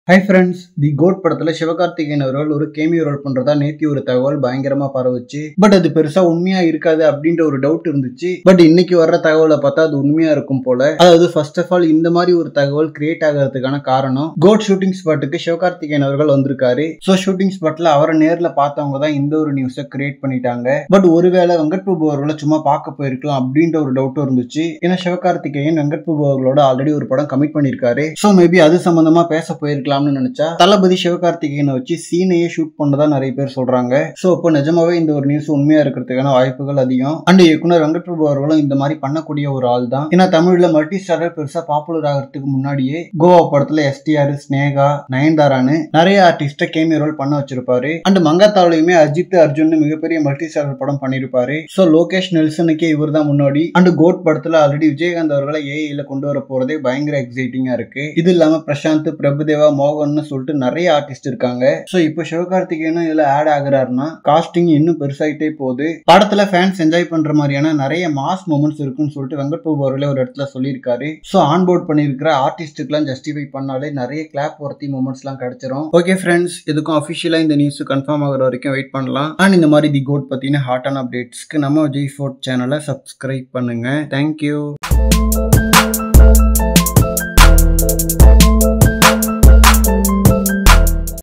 hi friends தி code படத்துல சிவகார்த்திகேயன் அவர்கள் ஒரு கேமியோ ரோல் பண்றதா நேத்தி ஒரு தகவல் பயங்கரமா பரவுச்சு பட் அது பெருசா உண்மையா இருக்காது அப்படின்ற ஒரு டவுட் இருந்துச்சு பட் இன்னைக்கு வர்ற தகவலை பார்த்தா அது உண்மையா இருக்கும் போல அதாவது ஃபர்ஸ்ட் ஆஃப் ஆல் இந்த மாதிரி ஒரு தகவல் கிரியேட் ஆகிறதுக்கான காரணம் கோட் ஷூட்டிங் ஸ்பாட்டுக்கு சிவகார்த்திகேயன் அவர்கள் வந்திருக்காரு ஸோ ஷூட்டிங் ஸ்பாட்ல அவரை நேர்ல பார்த்தவங்க தான் இந்த ஒரு நியூஸை கிரியேட் பண்ணிட்டாங்க பட் ஒருவேளை வெங்கட் பிரபு அவர்களை சும்மா பார்க்க போயிருக்கலாம் அப்படின்ற ஒரு டவுட்டும் இருந்துச்சு ஏன்னா சிவகார்த்திகேயன் வெங்கட் பிரபு அவர்களோட ஆல்ரெடி ஒரு படம் கமிட் பண்ணியிருக்காரு ஸோ மேபி அது சம்பந்தமா பேச போயிருக்கலாம்னு நினைச்சா தளபதி சிவகார்த்திகேயனை வச்சு சீனையே ஷூட் பண்ணதா நிறைய பேர் சொல்றாங்க ஸோ இப்போ நிஜமாவே இந்த ஒரு நியூஸ் உண்மையா இருக்கிறதுக்கான வாய்ப்புகள் அதிகம் அண்ட் இயக்குனர் வெங்கட் பிரபு அவர்களும் இந்த மாதிரி பண்ணக்கூடிய ஒரு ஆள் தான் ஏன்னா தமிழ்ல மல்டி ஸ்டாரர் பெருசா பாப்புலர் ஆகிறதுக்கு முன்னாடியே கோவா படத்துல எஸ்டிஆர் ஸ்னேகா நயன்தாரான்னு நிறைய ஆர்டிஸ்ட கேமியோ ரோல் பண்ண வச்சிருப்பாரு அண்ட் மங்காத்தாவிலையுமே அஜித் அர்ஜுன் மிகப்பெரிய மல்டி ஸ்டாரர் படம் பண்ணிருப்பாரு ஸோ லோகேஷ் நெல்சனுக்கே இவர் தான் முன்னாடி அண்ட் கோட் படத்துல ஆல்ரெடி விஜயகாந்த் அவர்களை ஏஐல கொண்டு வர போறதே பயங்கர எக்ஸைட்டிங்கா இருக்கு இது இல்லாம பிரசாந்த் பிரபுதேவா மோகன்னு சொல்லிட்டு நிறைய ஆர்டிஸ்ட் இருக்காங்க ஸோ இப்போ சிவகார்த்திகேயனும் இதுல ஆட் ஆகுறாருன்னா காஸ்டிங் இன்னும் பெருசாயிட்டே போகுது படத்துல ஃபேன்ஸ் என்ஜாய் பண்ற மாதிரியான நிறைய மாஸ் மூமெண்ட்ஸ் இருக்குன்னு சொல்லிட்டு வெங்கட் பிரபு அவர்களே ஒரு இடத்துல சொல்லியிருக்காரு ஸோ ஆன் போர்ட் பண்ணியிருக்கிற ஆர்டிஸ்ட்டுக்கெல்லாம் ஜஸ்டிஃபை பண்ணாலே நிறைய கிளாப் ஒர்த்தி மூமெண்ட்ஸ்லாம் கிடைச்சிரும் ஓகே ஃப்ரெண்ட்ஸ் இதுக்கும் அஃபிஷியலாக இந்த நியூஸ் கன்ஃபார்ம் ஆகிற வரைக்கும் வெயிட் பண்ணலாம் அண்ட் இந்த மாதிரி தி கோட் பற்றின ஹாட்டான அப்டேட்ஸ்க்கு நம்ம விஜய் ஃபோர்ட் சேனலை சப்ஸ்கிரைப் பண்ணுங்க தேங்க்யூ